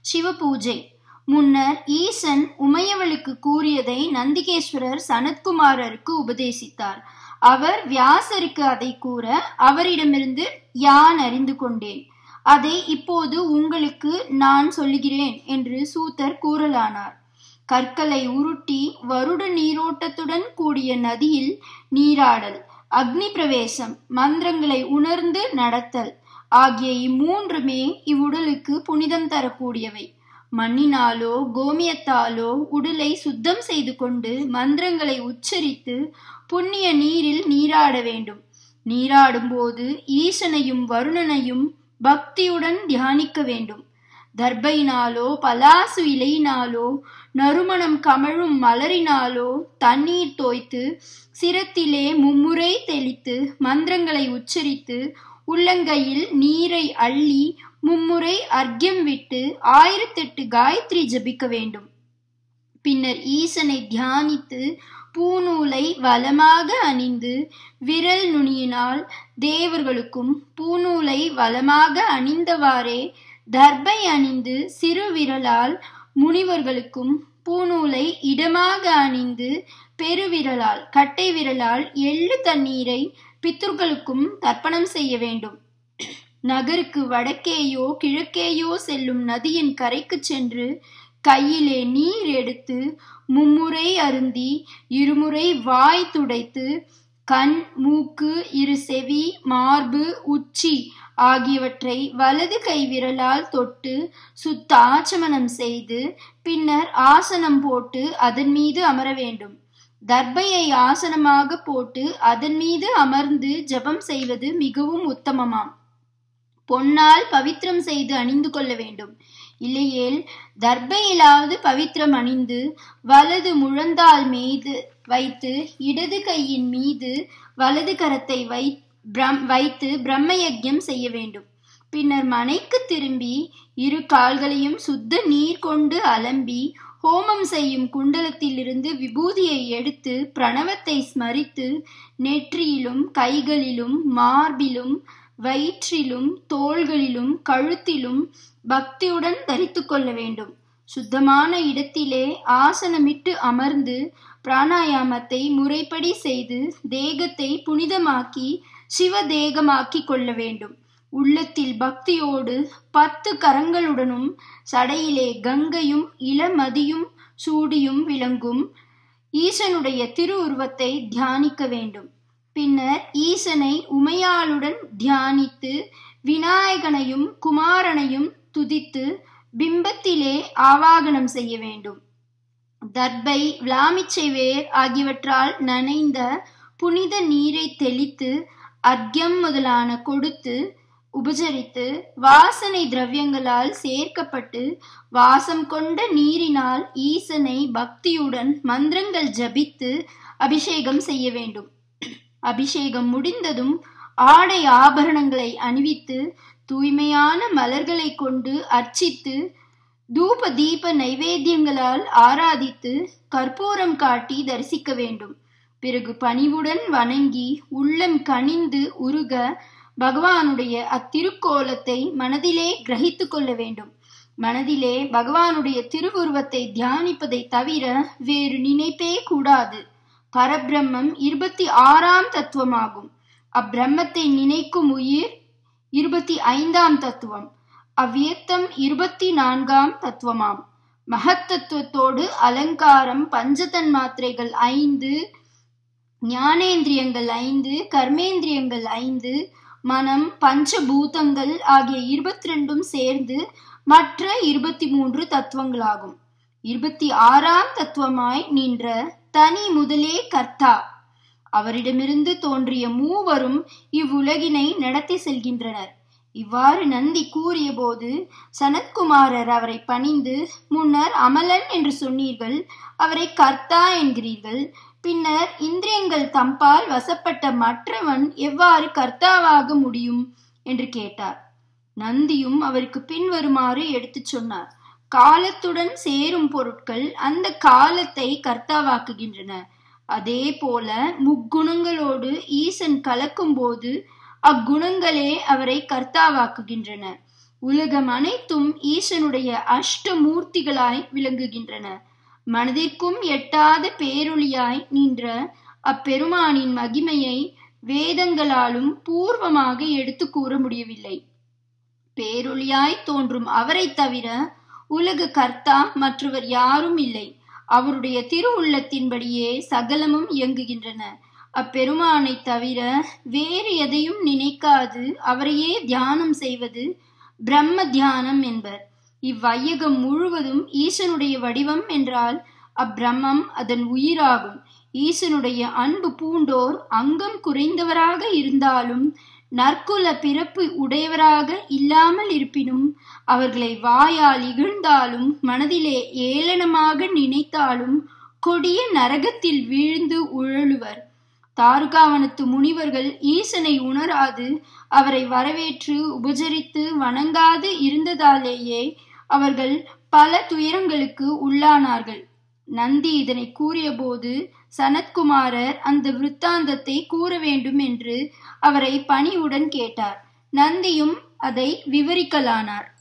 சிவபூஜை முன்னர் ஈசன் உமையவளுக்கு கூறியதை நந்திகேஸ்வரர் சனத்குமாரருக்கு உபதேசித்தார் அவர் வியாசருக்கு அதை கூற அவரிடமிருந்து யான் அறிந்து கொண்டேன் அதை இப்போது உங்களுக்கு நான் சொல்லுகிறேன் என்று சூத்தர் கூறலானார் கற்களை உருட்டி வருட நீரோட்டத்துடன் கூடிய நதியில் நீராடல் அக்னி பிரவேசம் மந்திரங்களை உணர்ந்து நடத்தல் ஆகிய இம்மூன்றுமே இவ்வுடலுக்கு புனிதம் தரக்கூடியவை மண்ணினாலோ கோமியத்தாலோ உடலை சுத்தம் செய்து கொண்டு மந்திரங்களை உச்சரித்து புண்ணிய நீரில் நீராட வேண்டும் நீராடும் போது ஈசனையும் வருணனையும் பக்தியுடன் தியானிக்க வேண்டும் தர்பையினாலோ பலாசு இலையினாலோ நறுமணம் கமழும் மலரினாலோ தண்ணீர் தோய்த்து சிரத்திலே மும்முறை தெளித்து மந்திரங்களை உச்சரித்து உள்ளங்கையில் நீரை அள்ளி மும்முறை அர்க்கியம் விட்டு ஆயிரத்தெட்டு காயத்ரி ஜபிக்க வேண்டும் பின்னர் ஈசனை தியானித்து பூநூலை வலமாக அணிந்து விரல் நுனியினால் தேவர்களுக்கும் பூநூலை வலமாக அணிந்தவாறே தர்பை அணிந்து சிறு விரலால் முனிவர்களுக்கும் பூநூலை இடமாக அணிந்து பெருவிரலால் கட்டை விரலால் எள்ளு தண்ணீரை பித்துர்களுக்கும் தர்ப்பணம் செய்ய வேண்டும் நகருக்கு வடக்கேயோ கிழக்கேயோ செல்லும் நதியின் கரைக்கு சென்று கையிலே நீர் எடுத்து மும்முறை அருந்தி இருமுறை வாய் துடைத்து கண் மூக்கு இரு செவி மார்பு உச்சி ஆகியவற்றை வலது கை விரலால் தொட்டு சுத்த ஆச்சமனம் செய்து பின்னர் ஆசனம் போட்டு அதன் மீது அமர வேண்டும் தர்பையை ஆசனமாக போட்டு அதன் மீது அமர்ந்து ஜபம் செய்வது மிகவும் உத்தமமாம் பொன்னால் பவித்திரம் செய்து அணிந்து கொள்ள வேண்டும் இல்லையேல் தர்பையிலாவது பவித்திரம் அணிந்து வலது முழந்தால் மீது வைத்து இடது கையின் மீது வலது கரத்தை வை பிரம் வைத்து பிரம்ம யஜ்யம் செய்ய வேண்டும் பின்னர் மனைக்கு திரும்பி இரு கால்களையும் சுத்த நீர் கொண்டு அலம்பி ஹோமம் செய்யும் குண்டலத்திலிருந்து விபூதியை எடுத்து பிரணவத்தை ஸ்மரித்து நெற்றியிலும் கைகளிலும் மார்பிலும் வயிற்றிலும் தோள்களிலும் கழுத்திலும் பக்தியுடன் தரித்து கொள்ள வேண்டும் சுத்தமான இடத்திலே ஆசனமிட்டு அமர்ந்து பிராணாயாமத்தை முறைப்படி செய்து தேகத்தை புனிதமாக்கி சிவ தேகமாக்கி கொள்ள வேண்டும் உள்ளத்தில் பக்தியோடு பத்து கரங்களுடனும் சடையிலே கங்கையும் இளமதியும் சூடியும் விளங்கும் ஈசனுடைய திருவுருவத்தை தியானிக்க வேண்டும் பின்னர் ஈசனை உமையாளுடன் தியானித்து விநாயகனையும் குமாரனையும் துதித்து பிம்பத்திலே ஆவாகனம் செய்ய வேண்டும் தர்பை விளாமிச்சை வேர் ஆகியவற்றால் நனைந்த புனித நீரை தெளித்து அர்க்கியம் முதலான கொடுத்து உபசரித்து வாசனை திரவியங்களால் சேர்க்கப்பட்டு வாசம் கொண்ட நீரினால் ஈசனை பக்தியுடன் மந்திரங்கள் ஜபித்து அபிஷேகம் செய்ய வேண்டும் அபிஷேகம் முடிந்ததும் ஆடை ஆபரணங்களை அணிவித்து தூய்மையான மலர்களை கொண்டு அர்ச்சித்து தூப தீப நைவேத்தியங்களால் ஆராதித்து கற்பூரம் காட்டி தரிசிக்க வேண்டும் பிறகு பணிவுடன் வணங்கி உள்ளம் கனிந்து உருக பகவானுடைய அத்திருக்கோலத்தை மனதிலே கிரகித்து கொள்ள வேண்டும் மனதிலே பகவானுடைய திருவுருவத்தை தியானிப்பதை தவிர வேறு நினைப்பே கூடாது பரபிரம்மம் இருபத்தி ஆறாம் தத்துவமாகும் அப்பிரம்மத்தை நினைக்கும் உயிர் இருபத்தி ஐந்தாம் தத்துவம் அவ்வியக்தம் இருபத்தி நான்காம் தத்துவமாம் மகத்தத்துவத்தோடு அலங்காரம் பஞ்சதன் மாத்திரைகள் ஐந்து ஞானேந்திரியங்கள் ஐந்து கர்மேந்திரியங்கள் ஐந்து மனம் பஞ்சபூதங்கள் ஆகிய இருபத்தி ரெண்டும் சேர்ந்து மற்ற இருபத்தி மூன்று தத்துவங்களாகும் இருபத்தி ஆறாம் தத்துவமாய் நின்ற தனி முதலே கர்த்தா அவரிடமிருந்து தோன்றிய மூவரும் இவ்வுலகினை நடத்தி செல்கின்றனர் இவ்வாறு நந்தி கூறிய போது சனத்குமாரர் அவரை பணிந்து முன்னர் அமலன் என்று சொன்னீர்கள் அவரை கர்த்தா என்கிறீர்கள் பின்னர் இந்திரியங்கள் தம்பால் வசப்பட்ட மற்றவன் எவ்வாறு கர்த்தாவாக முடியும் என்று கேட்டார் நந்தியும் அவருக்கு பின்வருமாறு எடுத்துச் சொன்னார் காலத்துடன் சேரும் பொருட்கள் அந்த காலத்தை கர்த்தாவாக்குகின்றன அதே போல முக்குணங்களோடு ஈசன் கலக்கும் போது அக்குணங்களே அவரை கர்த்தாவாக்குகின்றன உலகம் அனைத்தும் ஈசனுடைய அஷ்டமூர்த்திகளாய் விளங்குகின்றன மனதிற்கும் எட்டாத பேரொளியாய் நின்ற அப்பெருமானின் மகிமையை வேதங்களாலும் பூர்வமாக எடுத்து கூற முடியவில்லை பேரொளியாய் தோன்றும் அவரை தவிர உலக கர்த்தா மற்றவர் யாரும் இல்லை அவருடைய திருவுள்ளத்தின்படியே சகலமும் இயங்குகின்றன அப்பெருமானை தவிர வேறு எதையும் நினைக்காது அவரையே தியானம் செய்வது பிரம்ம தியானம் என்பர் இவ்வையகம் முழுவதும் ஈசனுடைய வடிவம் என்றால் அப்பிரம்மம் அதன் உயிராகும் ஈசனுடைய அன்பு பூண்டோர் அங்கம் குறைந்தவராக இருந்தாலும் நற்குல பிறப்பு உடையவராக இல்லாமல் இருப்பினும் அவர்களை வாயால் இகழ்ந்தாலும் மனதிலே ஏளனமாக நினைத்தாலும் கொடிய நரகத்தில் வீழ்ந்து உழலுவர் தாருகாவனத்து முனிவர்கள் ஈசனை உணராது அவரை வரவேற்று உபசரித்து வணங்காது இருந்ததாலேயே அவர்கள் பல துயரங்களுக்கு உள்ளானார்கள் நந்தி இதனை கூறியபோது சனத்குமாரர் அந்த விருத்தாந்தத்தை கூற வேண்டும் என்று அவரை பணிவுடன் கேட்டார் நந்தியும் அதை விவரிக்கலானார்